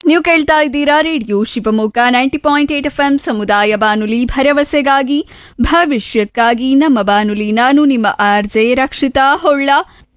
ನೀವು ಕೇಳ್ತಾ ಇದ್ದೀರಾ radio Shivamogga ninety point eight F M ಸಮುದಾಯ ಬಾನುಲಿ ಭರವಸೆಗಾಗಿ ಭವಿಷ್ಯಕ್ಕಾಗಿ ನಮ್ಮ ಬಾನುಲಿ ನಾನು ನಿಮ್ಮ ಆರ್ ಜೆ ರಕ್ಷಿತಾ ಹೊಳ್ಳ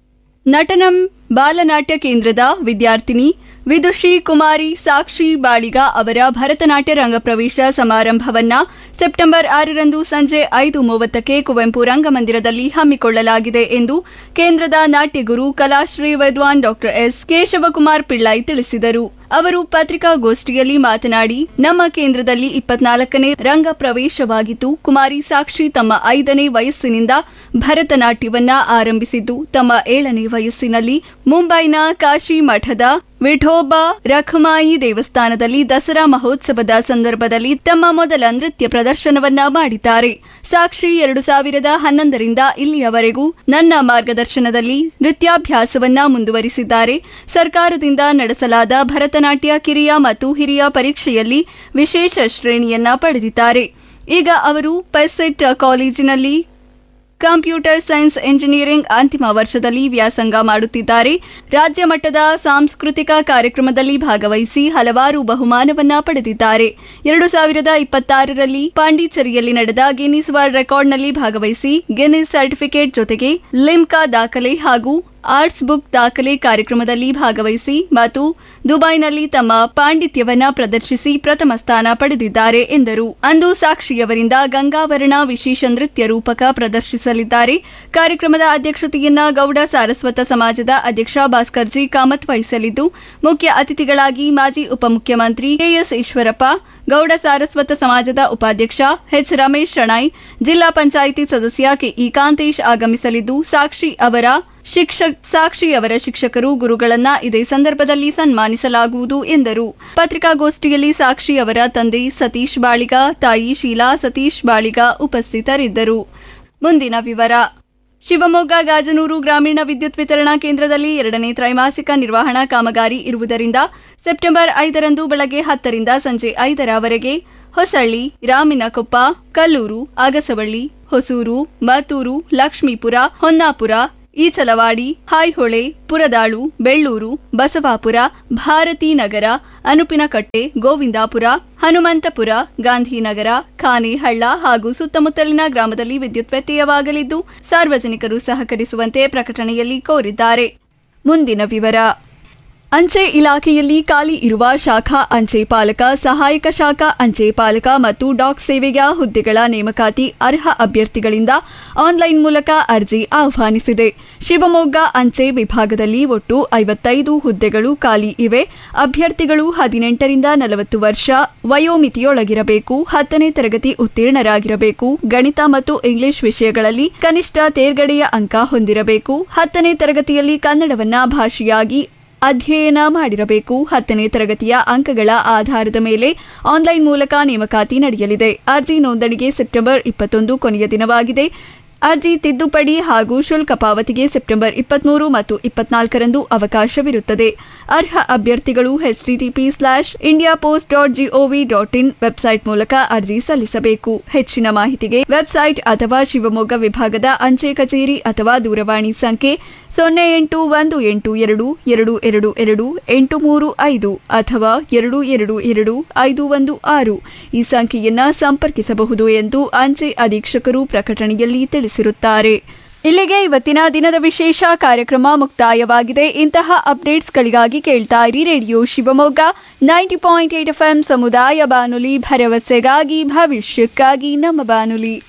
ನಟನಂ ಬಾಲನಾಟ್ಯ ಕೇಂದ್ರದ ವಿದ್ಯಾರ್ಥಿನಿ ವಿದುಷಿ ಕುಮಾರಿ ಸಾಕ್ಷಿ ಬಾಳಿಗ ಅವರ ಭರತನಾಟ್ಯ ರಂಗಪ್ರವೇಶ ಸಮಾರಂಭವನ್ನ ಸೆಪ್ಟೆಂಬರ್ ಆರರಂದು ಸಂಜೆ ಐದು ಮೂವತ್ತಕ್ಕೆ ಕುವೆಂಪು ರಂಗಮಂದಿರದಲ್ಲಿ ಹಮ್ಮಿಕೊಳ್ಳಲಾಗಿದೆ ಎಂದು ಕೇಂದ್ರದ ನಾಟ್ಯಗುರು ಕಲಾಶ್ರೀ ವಿದ್ವಾನ್ ಡಾಕ್ಟರ್ ಎಸ್ ಕೇಶವಕುಮಾರ್ ಪಿಳ್ಳೈ ತಿಳಿಸಿದರು ಅವರು ಪತ್ರಿಕಾಗೋಷ್ಠಿಯಲ್ಲಿ ಮಾತನಾಡಿ ನಮ್ಮ ಕೇಂದ್ರದಲ್ಲಿ ಇಪ್ಪತ್ನಾಲ್ಕನೇ ರಂಗ ಪ್ರವೇಶವಾಗಿದ್ದು ಕುಮಾರಿ ಸಾಕ್ಷಿ ತಮ್ಮ ಐದನೇ ವಯಸ್ಸಿನಿಂದ ಭರತನಾಟ್ಯವನ್ನ ಆರಂಭಿಸಿದ್ದು ತಮ್ಮ ಏಳನೇ ವಯಸ್ಸಿನಲ್ಲಿ ಮುಂಬೈನ ಕಾಶಿ ಮಠದ ವಿಠೋಬಾ ರಖಮಾಯಿ ದೇವಸ್ಥಾನದಲ್ಲಿ ದಸರಾ ಮಹೋತ್ಸವದ ಸಂದರ್ಭದಲ್ಲಿ ತಮ್ಮ ಮೊದಲ ನೃತ್ಯ ಪ್ರದರ್ಶನವನ್ನ ಮಾಡಿದ್ದಾರೆ ಸಾಕ್ಷಿ ಎರಡು ಸಾವಿರದ ಹನ್ನೊಂದರಿಂದ ಇಲ್ಲಿಯವರೆಗೂ ನನ್ನ ಮಾರ್ಗದರ್ಶನದಲ್ಲಿ ನೃತ್ಯಾಭ್ಯಾಸವನ್ನ ಮುಂದುವರಿಸಿದ್ದಾರೆ ಸರ್ಕಾರದಿಂದ ನಡೆಸಲಾದ ಭರತನಾಟ್ಯ ಕಿರಿಯ ಮತ್ತು ಹಿರಿಯ ಪರೀಕ್ಷೆಯಲ್ಲಿ ವಿಶೇಷ ಶ್ರೇಣಿಯನ್ನ ಪಡೆದಿದ್ದಾರೆ ಈಗ ಅವರು ಪೆಸೆಟ್ ಕಾಲೇಜಿನಲ್ಲಿ ಕಂಪ್ಯೂಟರ್ ಸೈನ್ಸ್ ಎಂಜಿನಿಯರಿಂಗ್ ಅಂತಿಮ ವರ್ಷದಲ್ಲಿ ವ್ಯಾಸಂಗ ಮಾಡುತ್ತಿದ್ದಾರೆ ರಾಜ್ಯ ಮಟ್ಟದ ಸಾಂಸ್ಕೃತಿಕ ಕಾರ್ಯಕ್ರಮದಲ್ಲಿ ಭಾಗವಹಿಸಿ ಹಲವಾರು ಬಹುಮಾನವನ್ನ ಪಡೆದಿದ್ದಾರೆ ಎರಡು ಸಾವಿರದ ಇಪ್ಪತ್ತಾರರಲ್ಲಿ ಪಾಂಡಿಚೇರಿಯಲ್ಲಿ ನಡೆದ ಗಿನ್ನಿಸ್ ವರ್ಲ್ಡ್ ರೆಕಾರ್ಡ್ನಲ್ಲಿ ಭಾಗವಹಿಸಿ ಗಿನ್ನಿಸ್ ಸರ್ಟಿಫಿಕೇಟ್ ಜೊತೆಗೆ ಲಿಮ್ಕಾ ದಾಖಲೆ ಹಾಗೂ ಆರ್ಟ್ಸ್ ಬುಕ್ ದಾಖಲೆ ಕಾರ್ಯಕ್ರಮದಲ್ಲಿ ಭಾಗವಹಿಸಿ ಮತ್ತು ದುಬೈನಲ್ಲಿ ತಮ್ಮ ಪಾಂಡಿತ್ಯವನ್ನ ಪ್ರದರ್ಶಿಸಿ ಪ್ರಥಮ ಸ್ಥಾನ ಪಡೆದಿದ್ದಾರೆ ಎಂದರು ಅಂದು ಸಾಕ್ಷಿಯವರಿಂದ ಗಂಗಾವರಣ ವಿಶೇಷ ನೃತ್ಯ ರೂಪಕ ಪ್ರದರ್ಶಿಸಲಿದ್ದಾರೆ ಕಾರ್ಯಕ್ರಮದ ಅಧ್ಯಕ್ಷತೆಯನ್ನ ಗೌಡ ಸಾರಸ್ವತ ಸಮಾಜದ ಅಧ್ಯಕ್ಷ ಭಾಸ್ಕರ್ ಜಿ ಕಾಮತ್ ವಹಿಸಲಿದ್ದು ಮುಖ್ಯ ಅತಿಥಿಗಳಾಗಿ ಮಾಜಿ ಉಪಮುಖ್ಯಮಂತ್ರಿ ಕೆಎಸ್ ಈಶ್ವರಪ್ಪ ಗೌಡ ಸಾರಸ್ವತ ಸಮಾಜದ ಉಪಾಧ್ಯಕ್ಷ ಎಚ್ ರಮೇಶ್ ಶಣೈ ಜಿಲ್ಲಾ ಪಂಚಾಯಿತಿ ಸದಸ್ಯ ಕೆಇ ಕಾಂತೇಶ್ ಆಗಮಿಸಲಿದ್ದು ಸಾಕ್ಷಿ ಅವರ ಶಿಕ್ಷಕ್ ಸಾಕ್ಷಿ ಅವರ ಶಿಕ್ಷಕರು ಗುರುಗಳನ್ನ ಇದೇ ಸಂದರ್ಭದಲ್ಲಿ ಸನ್ಮಾನಿಸಲಾಗುವುದು ಎಂದರು ಪತ್ರಿಕಾಗೋಷ್ಠಿಯಲ್ಲಿ ಸಾಕ್ಷಿ ಅವರ ತಂದೆ ಸತೀಶ್ ಬಾಳಿಗ ತಾಯಿ ಶೀಲಾ ಸತೀಶ್ ಬಾಳಿಗ ಉಪಸ್ಥಿತರಿದ್ದರು ಮುಂದಿನ ವಿವರ ಶಿವಮೊಗ್ಗ ಗಾಜನೂರು ಗ್ರಾಮೀಣ ವಿದ್ಯುತ್ ವಿತರಣಾ ಕೇಂದ್ರದಲ್ಲಿ ಎರಡನೇ ತ್ರೈಮಾಸಿಕ ನಿರ್ವಹಣಾ ಕಾಮಗಾರಿ ಇರುವುದರಿಂದ ಸೆಪ್ಟೆಂಬರ್ ಐದರಂದು ಬೆಳಗ್ಗೆ ಹತ್ತರಿಂದ ಸಂಜೆ ಐದರವರೆಗೆ ಹೊಸಳ್ಳಿ ರಾಮಿನಕೊಪ್ಪ ಕಲ್ಲೂರು ಅಗಸವಳ್ಳಿ ಹೊಸೂರು ಮತ್ತೂರು ಲಕ್ಷ್ಮೀಪುರ ಹೊನ್ನಾಪುರ ಈಚಲವಾಡಿ ಹಾಯ್ಹೊಳೆ ಪುರದಾಳು ಬೆಳ್ಳೂರು ಬಸವಾಪುರ ಭಾರತಿ ನಗರ ಅನುಪಿನಕಟ್ಟೆ ಗೋವಿಂದಾಪುರ ಹನುಮಂತಪುರ ಗಾಂಧಿನಗರ ಖಾನೇಹಳ್ಳ ಹಾಗೂ ಸುತ್ತಮುತ್ತಲಿನ ಗ್ರಾಮದಲ್ಲಿ ವಿದ್ಯುತ್ ವ್ಯತ್ಯಯವಾಗಲಿದ್ದು ಸಾರ್ವಜನಿಕರು ಸಹಕರಿಸುವಂತೆ ಪ್ರಕಟಣೆಯಲ್ಲಿ ಕೋರಿದ್ದಾರೆ ಮುಂದಿನ ವಿವರ ಅಂಚೆ ಇಲಾಖೆಯಲ್ಲಿ ಖಾಲಿ ಇರುವ ಶಾಖಾ ಅಂಚೆ ಪಾಲಕ ಸಹಾಯಕ ಶಾಖಾ ಅಂಚೆ ಪಾಲಕ ಮತ್ತು ಡಾಕ್ ಸೇವೆಯ ಹುದ್ದೆಗಳ ನೇಮಕಾತಿ ಅರ್ಹ ಅಭ್ಯರ್ಥಿಗಳಿಂದ ಆನ್ಲೈನ್ ಮೂಲಕ ಅರ್ಜಿ ಆಹ್ವಾನಿಸಿದೆ ಶಿವಮೊಗ್ಗ ಅಂಚೆ ವಿಭಾಗದಲ್ಲಿ ಒಟ್ಟು ಐವತ್ತೈದು ಹುದ್ದೆಗಳು ಖಾಲಿ ಇವೆ ಅಭ್ಯರ್ಥಿಗಳು ಹದಿನೆಂಟರಿಂದ ನಲವತ್ತು ವರ್ಷ ವಯೋಮಿತಿಯೊಳಗಿರಬೇಕು ಹತ್ತನೇ ತರಗತಿ ಉತ್ತೀರ್ಣರಾಗಿರಬೇಕು ಗಣಿತ ಮತ್ತು ಇಂಗ್ಲಿಷ್ ವಿಷಯಗಳಲ್ಲಿ ಕನಿಷ್ಠ ತೇರ್ಗಡೆಯ ಅಂಕ ಹೊಂದಿರಬೇಕು ಹತ್ತನೇ ತರಗತಿಯಲ್ಲಿ ಕನ್ನಡವನ್ನ ಭಾಷೆಯಾಗಿ ಅಧ್ಯಯನ ಮಾಡಿರಬೇಕು ಹತ್ತನೇ ತರಗತಿಯ ಅಂಕಗಳ ಆಧಾರದ ಮೇಲೆ ಆನ್ಲೈನ್ ಮೂಲಕ ನೇಮಕಾತಿ ನಡೆಯಲಿದೆ ಅರ್ಜಿ ನೋಂದಣಿಗೆ ಸೆಪ್ಟೆಂಬರ್ ಇಪ್ಪತ್ತೊಂದು ಕೊನೆಯ ದಿನವಾಗಿದೆ ಅರ್ಜಿ ತಿದ್ದುಪಡಿ ಹಾಗೂ ಶುಲ್ಕ ಪಾವತಿಗೆ ಸೆಪ್ಟೆಂಬರ್ ಇಪ್ಪತ್ಮೂರು ಮತ್ತು ಇಪ್ಪತ್ನಾಲ್ಕರಂದು ಅವಕಾಶವಿರುತ್ತದೆ ಅರ್ಹ ಅಭ್ಯರ್ಥಿಗಳು HTTP slash India post dot GOV dot in website ಮೂಲಕ ಅರ್ಜಿ ಸಲ್ಲಿಸಬೇಕು ಹೆಚ್ಚಿನ ಮಾಹಿತಿಗೆ ವೆಬ್ಸೈಟ್ ಅಥವಾ ಶಿವಮೊಗ್ಗ ವಿಭಾಗದ ಅಂಚೆ ಕಚೇರಿ ಅಥವಾ ದೂರವಾಣಿ ಸಂಖ್ಯೆ ಸೊನ್ನೆ ಎಂಟು ಒಂದು ಎಂಟು ಎರಡು ಎರಡು ಎರಡು ಎರಡು ಎಂಟು ಮೂರು ಐದು ಅಥವಾ ಎರಡು ಎರಡು ಎರಡು ಐದು ಒಂದು ಆರು ಈ ಸಂಖ್ಯೆಯನ್ನ ಸಂಪರ್ಕಿಸಬಹುದು ಎಂದು ಅಂಚೆ ಅಧೀಕ್ಷಕರು ಪ್ರಕಟಣೆಯಲ್ಲಿ ತಿಳಿಸಿರುತ್ತಾರೆ ಇಲ್ಲಿಗೆ ಇವತ್ತಿನ ದಿನದ ವಿಶೇಷ ಕಾರ್ಯಕ್ರಮ ಮುಕ್ತಾಯವಾಗಿದೆ ಇಂತಹ ಅಪ್ಡೇಟ್ಸ್ಗಳಿಗಾಗಿ ಕೇಳ್ತಾ ಇರಿ radio Shivamogga ninety point eight F ಸಮುದಾಯ ಬಾನುಲಿ ಭರವಸೆಗಾಗಿ ಭವಿಷ್ಯಕ್ಕಾಗಿ ನಮ್ಮ ಬಾನುಲಿ